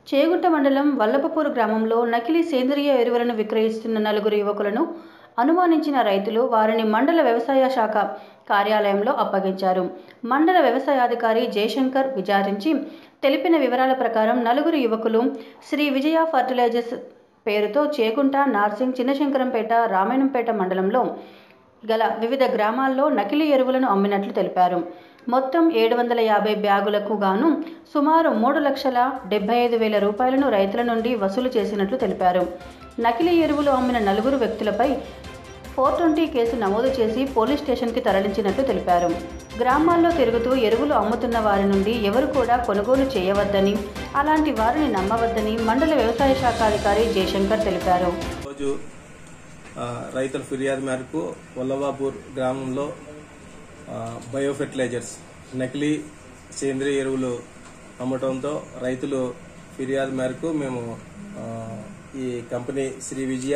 చేగుంట మండలం వల్లభపూర్ గ్రామంలో నకిలీ సేంద్రియ ఎరువులను విక్రయిస్తున్న నలుగురు యువకులను అనుమానించిన రైతులు వారిని మండల వ్యవసాయ శాఖ కార్యాలయంలో అప్పగించారు మండల వ్యవసాయాధికారి జయశంకర్ విచారించి తెలిపిన వివరాల ప్రకారం నలుగురు యువకులు శ్రీ విజయ ఫర్టిలైజర్స్ పేరుతో చేగుంట నార్సింగ్ చిన్నశంకరంపేట రామాయణంపేట మండలంలో గల వివిధ గ్రామాల్లో నకిలీ ఎరువులను అమ్మినట్లు తెలిపారు మొత్తం ఏడు వందల యాభై బ్యాగులకు గాను సుమారు మూడు లక్షల డెబ్బై ఐదు వేల రూపాయలను రైతుల నుండి వసూలు చేసినట్లు తెలిపారు నకిలీ ఎరువులు అమ్మిన నలుగురు వ్యక్తులపై ఫోర్ ట్వంటీ కేసు నమోదు చేసి పోలీస్ స్టేషన్కి తరలించినట్లు తెలిపారు గ్రామాల్లో తిరుగుతూ ఎరువులు అమ్ముతున్న వారి నుండి ఎవరు కూడా కొనుగోలు చేయవద్దని అలాంటి వారిని నమ్మవద్దని మండల వ్యవసాయ శాఖ అధికారి జయశంకర్ తెలిపారు రోజు ఆ, రైతుల ఫిర్యాదు మేరకు వల్లభాపూర్ గ్రామంలో ఆ, బయో ఫెర్టిలైజర్స్ నకిలీ సేంద్రియ ఎరువులు అమ్మటంతో రైతులు ఫిర్యాదు మేరకు మేము ఆ, ఈ company Shri Vijaya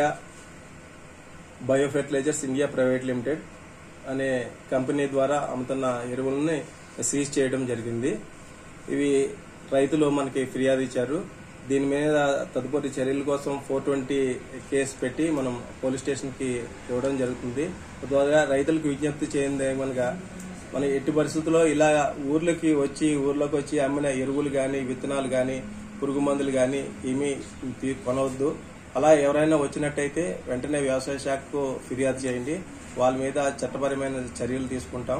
bio fertilisers India private limited అనే కంపెనీ ద్వారా అమ్ముతున్న ఎరువులని సీజ్ చేయడం జరిగింది ఇవి రైతులు మనకి ఫిర్యాదు ఇచ్చారు దీని మీద తదుపరి చర్యల కోసం ఫోర్ ట్వంటీ కేసు పెట్టి మనం పోలీస్ స్టేషన్ కి ఇవ్వడం జరుగుతుంది ద్వారా రైతులకు విజ్ఞప్తి చేయండి ఏమనగా మన ఎట్టి పరిస్థితుల్లో ఇలా ఊర్లకి వచ్చి ఊర్లోకి వచ్చి అమ్మిన ఎరువులు గాని విత్తనాలు గాని పురుగు మందులు గాని ఏమీ తీ- కొనవద్దు అలా ఎవరైనా వచ్చినట్టయితే వెంటనే వ్యవసాయ శాఖకు ఫిర్యాదు చేయండి వాళ్ళ మీద చట్టపరమైన చర్యలు తీసుకుంటాం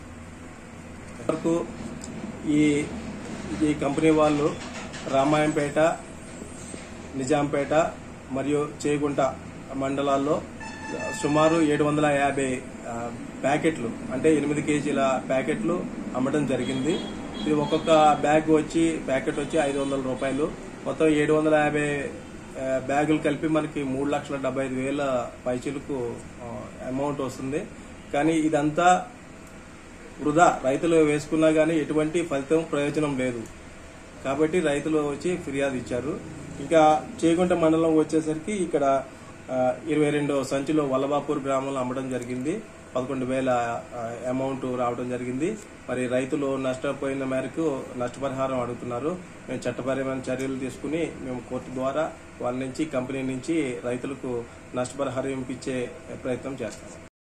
వరకు ఈ ఈ కంపెనీ వాళ్ళు రామాయంపేట నిజాంపేట మరియు చేగుంట మండలాల్లో సుమారు ఏడు వందల యాభై ఆ, ప్యాకెట్లు అంటే ఎనిమిది కేజీల ప్యాకెట్లు అమ్మడం జరిగింది ఇది ఒక్కొక్క బ్యాగ్ వచ్చి ప్యాకెట్ వచ్చి ఐదు వందల రూపాయలు మొత్తం ఏడు వందల యాభై ఆ, బ్యాగులు కలిపి మనకి మూడు లక్షల డెబ్బై ఐదు వేల పైచీలకు అమౌంట్ వస్తుంది కానీ ఇదంతా వృధా రైతులు వేసుకున్నా గానీ ఎటువంటి ఫలితం ప్రయోజనం లేదు కాబట్టి రైతులు వచ్చి ఫిర్యాదు ఇచ్చారు ఇంకా చేగుంట మండలం వచ్చేసరికి ఇక్కడ ఆ, ఇరవై రెండు సంచులు వల్లభాపూర్ గ్రామంలో అమ్మడం జరిగింది పదకొండు వేల ఆ, అమౌంట్ రావడం జరిగింది మరి రైతులు నష్టపోయిన మేరకు నష్టపరిహారం అడుగుతున్నారు మేము చట్టపరమైన చర్యలు తీసుకుని మేము కోర్టు ద్వారా వాళ్ళ నుంచి కంపెనీ నుంచి రైతులకు నష్టపరిహారం ఇప్పించే ప్రయత్నం చేస్తాం